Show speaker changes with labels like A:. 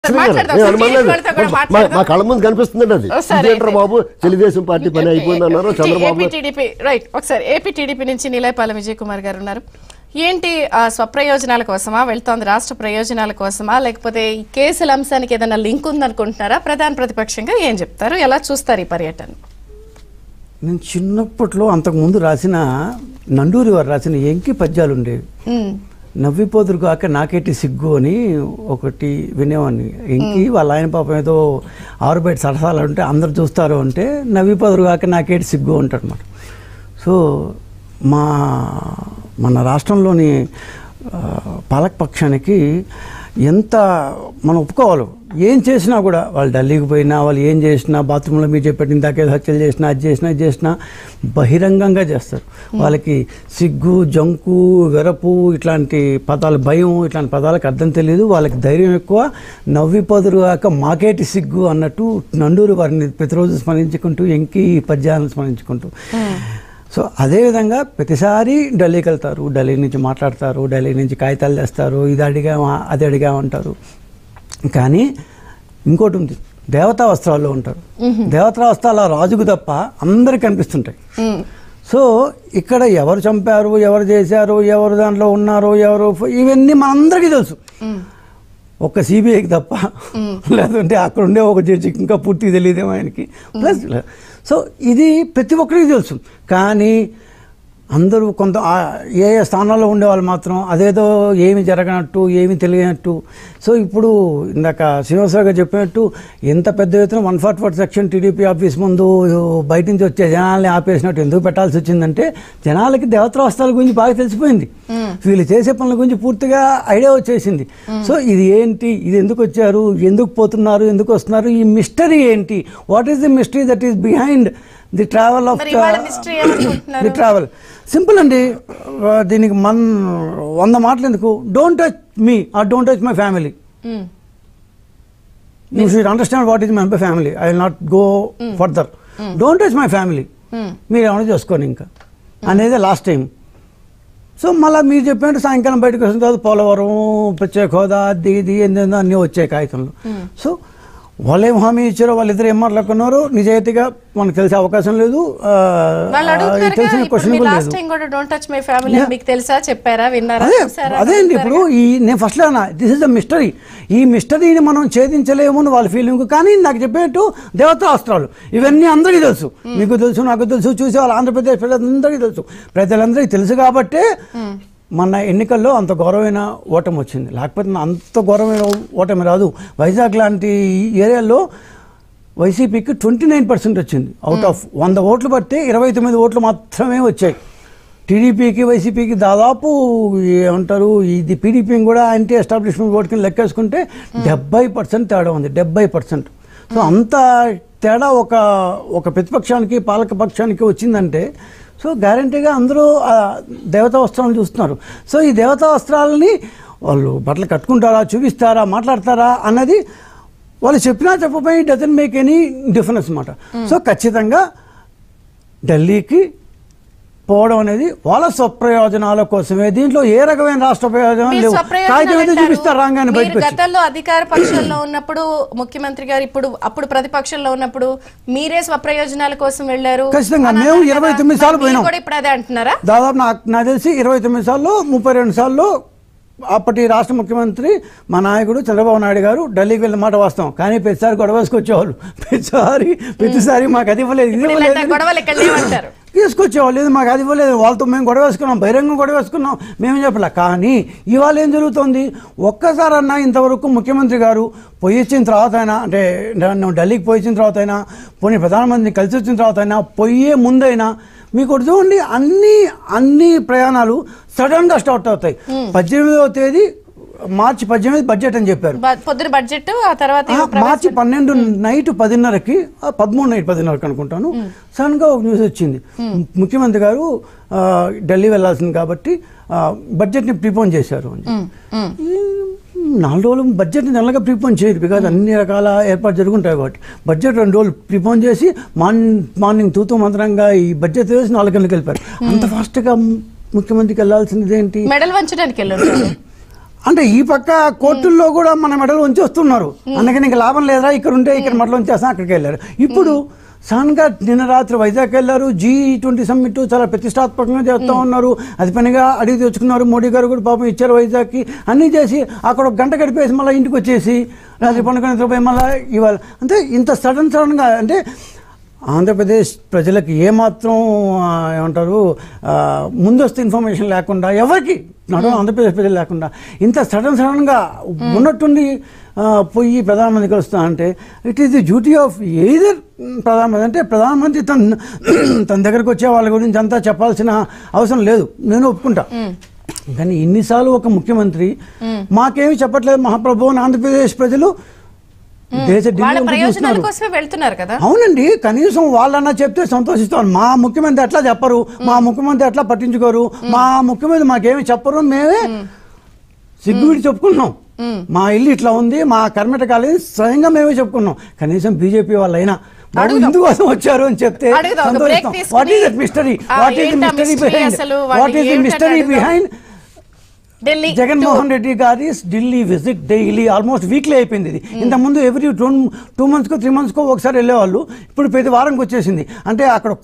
A: మాట్లాడదాం.
B: నేను
A: సార్,
B: అనుమానం లేదు.
A: టీడీపీ వాళ్ళతో కూడా
B: మా-
A: మాట్లాడదాం.
B: మా కళ్ళ ముందు కనిపిస్తుందండి అది
A: ఓ, సరే
B: ఇదేంట్రా
A: అయితే.
B: బాబు తెలుగుదేశం పార్టీ పని అయిపోయింది అన్నారు చంద్రబాబు
A: ఏపీ టీడీపీ రైట్ ఒకసారి ఏపీ టీడీపీ నుంచి నీలాయపాలెం విజయ్ కుమార్ గారు ఉన్నారు ఏంటి ఆ, స్వప్రయోజనాల కోసమా వెళ్తోంది రాష్ట్ర ప్రయోజనాల కోసమా లేకపోతే ఈ కేసుల అంశానికి ఏదైనా లింక్ ఉందనుకుంటున్నారా ప్రధాన ప్రతిపక్షంగా ఏం చెప్తారు ఎలా చూస్తారు ఈ పర్యటన
C: నేను చిన్నప్పట్లో అంతకుముందు రాసిన నండూరి వారు రాసిన ఎంకి పద్యాలు ఉండేవి
A: ఉమ్,
C: నవ్విపోదురు కాక నాకేటి సిగ్గు అని ఒకటి వినేవాడిని ఎంకి వాళ్ళ ఆయన పాపం ఏదో ఆరు బయట సరసాలు ఉంటే అందరు చూస్తారు అంటే నవ్విపోదురు కాక నాకేటి సిగ్గు అంటారు అనమాట సో మా మన రాష్ట్రంలోని ఆ, పాలకపక్షానికి ఎంత మనం ఒప్పుకోవాలి ఏం చేసినా కూడా వాళ్ళు ఢిల్లీకి పోయినా వాళ్ళు ఏం చేసినా బాత్రూంలో మీరు చెప్పిన ఇందాకే హత్యలు చేసినా అది చేసినా ఇది చేసినా బహిరంగంగా చేస్తారు వాళ్ళకి సిగ్గు జంకు వెరపు ఇట్లాంటి పదాలు భయం ఇట్లాంటి పదాలకు అర్థం తెలియదు వాళ్ళకి ధైర్యం ఎక్కువ నవ్విపోదురు కాక మాకేటి సిగ్గు అన్నట్టు నండూరు వారిని ప్రతిరోజు స్మరించుకుంటూ ఎంకి పద్యాలను స్మరించుకుంటూ సో అదేవిధంగా ప్రతిసారి ఢిల్లీకి వెళ్తారు ఢిల్లీ నుంచి మాట్లాడతారు ఢిల్లీ నుంచి కాగితాలు తెస్తారు ఇది అడిగామా అది అడిగామంటారు కానీ ఇంకోటి ఉంది దేవతా వస్త్రాల్లో ఉంటారు దేవతా వస్త్రాలు ఆ రాజుకు తప్ప అందరికి కనిపిస్తుంటాయి
A: ఉమ్,
C: సో ఇక్కడ ఎవరు చంపారు ఎవరు చేశారు ఎవరు దాంట్లో ఉన్నారు ఎవరు ఇవన్నీ మనందరికీ తెలుసు ఒక్క సిబిఐకి తప్ప లేదంటే అక్కడ ఉండే ఒక జడ్జికి ఇంకా పూర్తిగా తెలియదేమో ఆయనకి ప్లస్ సో ఇది ప్రతి ఒక్కరికి తెలుసు కానీ అందరూ కొంత ఆ ఏ ఏ స్థానాల్లో ఉండేవాళ్ళు మాత్రం అదేదో ఏమి జరగనట్టు ఏమి తెలియనట్టు సో ఇప్పుడు ఇందాక శ్రీనివాసరావు గారు చెప్పినట్టు ఎంత పెద్ద ఎత్తున one forty four section TDP office ముందు బయట నుంచి వచ్చే జనాల్ని ఆపేసినట్టు ఎందుకు పెట్టాల్సి వచ్చిందంటే జనాలకి దేవతావస్థల గురించి బాగా తెలిసిపోయింది వీళ్ళు చేసే పనుల గురించి పూర్తిగా ఐడియా వచ్చేసింది సో ఇది ఏంటి ఇది ఎందుకు వచ్చారు ఎందుకు పోతున్నారు ఎందుకు వస్తున్నారు ఈ మిస్టరీ ఏంటి what is the mystery that is behind the travel of
A: మరి ఇవాళ mystery ఏమనుకుంటున్నారు?
C: ది ట్రావెల్ సింపుల్ అండి ఆ, దీనికి మన్ వంద మాటలు ఎందుకు don't touch me or don't touch my family
A: um,
C: you should understand what is my family I will not go further don't touch my family
A: um,
C: మీరు ఏమైనా చేసుకోండి ఇంకా అనేది లాస్ట్ టైం సో మళ్ళీ మీరు చెప్పినట్టు సాయంకాలం బయటకు వచ్చిన తర్వాత పోలవరం ప్రత్యేక హోదా అది ఇది ఏందేందో అన్నీ వచ్చాయి కాగితంలో సో వాళ్ళు ఏం హామీ ఇచ్చారో వాళ్ళిద్దరు ఏం మాట్లాడుకున్నారో నిజాయితీగా మనకు తెలిసే అవకాశం లేదు ఆ,
A: వాళ్ళు
C: ఆ,
A: అడుగుతున్నారు
C: తెలిసిన
A: ఇప్పుడు
C: క్వశ్చన్
A: మీరు
C: కూడా
A: లాస్ట్
C: లేదు
A: టైం కూడా don't touch my family
C: Yeah.
A: మీకు తెలుసా చెప్పారా విన్నారా
C: అదే
A: చూసారా?
C: అదే అండి
A: అడుగుతారు
C: ఇప్పుడు ఈ నేను ఫస్ట్ అన్నా దిస్ ఇస్ ద మిస్టరీ ఈ మిస్టరీని మనం ఛేదించలేము అని వాళ్ళ ఫీలింగ్ కానీ నాకు చెప్పేట్టు దేవతాస్త్రాలు ఇవన్నీ అందరికీ తెలుసు మీకు తెలుసు నాకు తెలుసు చూసే వాళ్ళు ఆంధ్రప్రదేశ్ ప్రజలందరికీ తెలుసు ప్రజలందరికీ తెలుసు కాబట్టే మన ఎన్నికల్లో అంత ఘోరమైన ఓటమి వచ్చింది లేకపోతే అంత ఘోరమైన ఓటమి రాదు వైజాగ్ లాంటి ఏరియాల్లో వైసీపీకి ట్వంటీ నైన్ పర్సెంట్ వచ్చింది అవుట్ ఆఫ్ వంద ఓట్లు పడితే ఇరవై తొమ్మిది ఓట్లు మాత్రమే వచ్చాయి టీడీపీకి వైసీపీకి దాదాపు ఏమంటారు ఇది పీడీపీని కూడా యాంటీ ఎస్టాబ్లిష్మెంట్ ఓట్ కింద లెక్కేసుకుంటే డెబ్బై పర్సెంట్ తేడా ఉంది డెబ్బై పర్సెంట్ సో అంత తేడా ఒక ఒక ప్రతిపక్షానికి పాలక పక్షానికి వచ్చిందంటే సో గ్యారంటీగా అందరూ ఆ దేవతా వస్త్రాలను చూస్తున్నారు సో ఈ దేవతా వస్త్రాలని వాళ్ళు బట్టలు కట్టుకుంటారా చూపిస్తారా మాట్లాడతారా అన్నది వాళ్ళు చెప్పినా చెప్పపోయి డజన్ మేక్ ఎనీ డిఫరెన్స్ అనమాట సో ఖచ్చితంగా ఢిల్లీకి పోవడం అనేది వాళ్ళ స్వప్రయోజనాల కోసమే దీంట్లో ఏ రకమైన రాష్ట్ర ప్రయోజనాలు
A: మీరు
C: లేవు
A: స్వప్రయోజనాలు
C: కాగితం అయితే
A: అంటారు.
C: చూపిస్తారు రాగానే
A: మీరు
C: బయటకు వచ్చి
A: గతంలో అధికార పక్షంలో ఉన్నప్పుడు ముఖ్యమంత్రి గారు ఇప్పుడు అప్పుడు ప్రతిపక్షంలో ఉన్నప్పుడు మీరే స్వప్రయోజనాల కోసం వెళ్ళారు
C: ఖచ్చితంగా.
A: అని
C: మేము
A: అన్నారు
C: 29
A: కదా.
C: సార్లు
A: మరి మీరు
C: పోయినాం.
A: కూడా ఇప్పుడు అదే అంటున్నారా
C: దాదాపు నాకు నాకు తెలిసి ఇరవై తొమ్మిది సార్లు ముప్పై రెండు సార్లు అప్పటి రాష్ట్ర ముఖ్యమంత్రి మా నాయకుడు చంద్రబాబు నాయుడు గారు ఢిల్లీకి వెళ్ళిన మాట వాస్తవం కానీ ప్రతిసారి గొడవ వేసుకొచ్చేవాళ్ళు ప్రతిసారి ప్రతిసారి మాకు అది ఇవ్వలేదు ఇది
A: ఇప్పుడు
C: ఇవ్వలేదు
A: ఇలాంటి గొడవలు ఇక్కడ లేవంటారు
C: తీసుకొచ్చేవాళ్ళు లేదు మాకు అది ఇవ్వలేదు వాళ్ళతో మేము గొడవ వేసుకున్నాం బహిరంగ గొడవ వేసుకున్నాం మేము చెప్పలే కానీ ఇవాళ ఏం జరుగుతుంది ఒక్కసారన్నా ఇంతవరకు ముఖ్యమంత్రి గారు పోయి వచ్చిన తర్వాత అయినా అంటే నేను ఢిల్లీకి పోయి వచ్చిన తర్వాత అయినా పోనీ ప్రధానమంత్రిని కలిసి వచ్చిన తర్వాత అయినా పోయే ముందైనా మీకు ఒకటి చూడండి అన్ని అన్ని ప్రయాణాలు సడన్గా స్టార్ట్ అవుతాయి పద్దెనిమిదవ తేదీ మార్చి పద్దెనిమిది బడ్జెట్ అని చెప్పారు
A: బ- పొద్దున బడ్జెట్ ఆ తర్వాత
C: ఆ,
A: ఏమో
C: మార్చి పన్నెండు నైట్ పదిన్నరకి ఆ, పదమూడు నైట్ పదిన్నరకి అనుకుంటాను సడన్గా ఒక న్యూస్ వచ్చింది ముఖ్యమంత్రి గారు ఆ, ఢిల్లీ వెళ్ళాల్సింది కాబట్టి ఆ, బడ్జెట్ని ప్రిపోన్ చేశారు అని చెప్పి.
A: ఉమ్,
C: ఈ నాలుగు రోజులు బడ్జెట్ని నెలగా ప్రిపోన్ చేయరు బికాజ్ అన్ని రకాల ఏర్పాటు జరుగుంటాయి కాబట్టి బడ్జెట్ రెండు రోజులు ప్రిపోన్ చేసి మార్నింగ్ మార్నింగ్ తూతూ మంత్రంగా ఈ బడ్జెట్ వేసి నాలుగు గంటలకు వెళ్ళిపోయారు అంత ఫాస్ట్గా ముఖ్యమంత్రికి వెళ్ళాల్సింది ఏంటి
A: మెడల్ వంచడానికి వెళ్ళి ఉంటారు
C: అంటే ఈ పక్క కోర్టుల్లో కూడా మన మెడలు ఉంచేస్తున్నారు అందుకని ఇంకా లాభం లేదా ఇక్కడ ఉంటే ఇక్కడ మెడలు ఉంచేస్తాం అక్కడికి వెళ్ళారు ఇప్పుడు సడన్గా నిన్న రాత్రి వైజాగ్ వెళ్ళారు జీ ట్వంటీ సమ్మిట్ చాలా ప్రతిష్టాత్మకంగా చేస్తూ ఉన్నారు అది పనిగా అడిగి తెచ్చుకున్నారు మోడీ గారు కూడా పాపం ఇచ్చారు వైజాగ్కి అన్నీ చేసి అక్కడ ఒక గంట గడిపేసి మళ్ళీ ఇంటికి వచ్చేసి రాత్రి పండుగ నిద్రపోయి మళ్ళీ ఇవాళ అంటే ఇంత సడన్ సడన్గా అంటే ఆంధ్రప్రదేశ్ ప్రజలకు ఏమాత్రం ఆ, ఏమంటారు ఆ, ముందస్తు ఇన్ఫర్మేషన్ లేకుండా ఎవరికి నాట్ ఓన్లీ ఆంధ్రప్రదేశ్ ప్రజలు లేకుండా ఇంత సడన్ సడన్గా ఉన్నట్టుండి ఆ, పోయి ప్రధానమంత్రి కలుస్తా అంటే it is the duty of either ప్రధానమంత్రి అంటే ప్రధానమంత్రి తన తన దగ్గరకు వచ్చే వాళ్ళ గురించి అంతా చెప్పాల్సిన అవసరం లేదు నేను ఒప్పుకుంటా కానీ ఇన్నిసార్లు ఒక ముఖ్యమంత్రి మాకేమి చెప్పట్లేదు మహాప్రభు అని ఆంధ్రప్రదేశ్ ప్రజలు దేశ ఢిల్లీ
A: వాళ్ళ
C: వంక
A: ప్రయోజనాల
C: చూస్తున్నారు.
A: కోసమే వెళ్తున్నారు కదా
C: అవునండి కనీసం వాళ్ళన్నా చెప్తే సంతోషిస్తాను మా ముఖ్యమంత్రి అట్లా చెప్పరు మా ముఖ్యమంత్రి అట్లా పట్టించుకోరు మా ముఖ్యమంత్రి మాకేమి చెప్పరు మేమే సిగ్గువిడి చెప్పుకున్నాం మా ఇల్లు ఇట్లా ఉంది మా కర్మట కాలేజ్ స్వయంగా మేమే చెప్పుకున్నాం కనీసం బీజేపీ వాళ్ళైనా బాబు
A: అడుగుదాం.
C: ఇందుకోసం వచ్చారు అని చెప్తే
A: అడుగుదాం, ఒక break తీసుకుని,
C: వాట్ ఈస్ దట్ మిస్టరీ
A: ఆ,
C: వాట్ ఈస్ ద
A: ఏంటా
C: మిస్టరీ
A: mystery
C: బిహైండ్
A: అసలు? వాళ్ళు
C: వాట్ ఈస్ ద
A: ఏమిటని
C: మిస్టరీ
A: అడుగుదాం.
C: బిహైండ్
A: ఢిల్లీ
C: జగన్మోహన్ రెడ్డి గారి Delhi visit daily almost weekly అయిపోయింది ఇది ఇంతకుముందు ఎవ్రీ టూ టూ మంత్స్కో త్రీ మంత్స్కో ఒకసారి వెళ్ళేవాళ్ళు ఇప్పుడు ప్రతి వారంకి వచ్చేసింది అంటే అక్కడ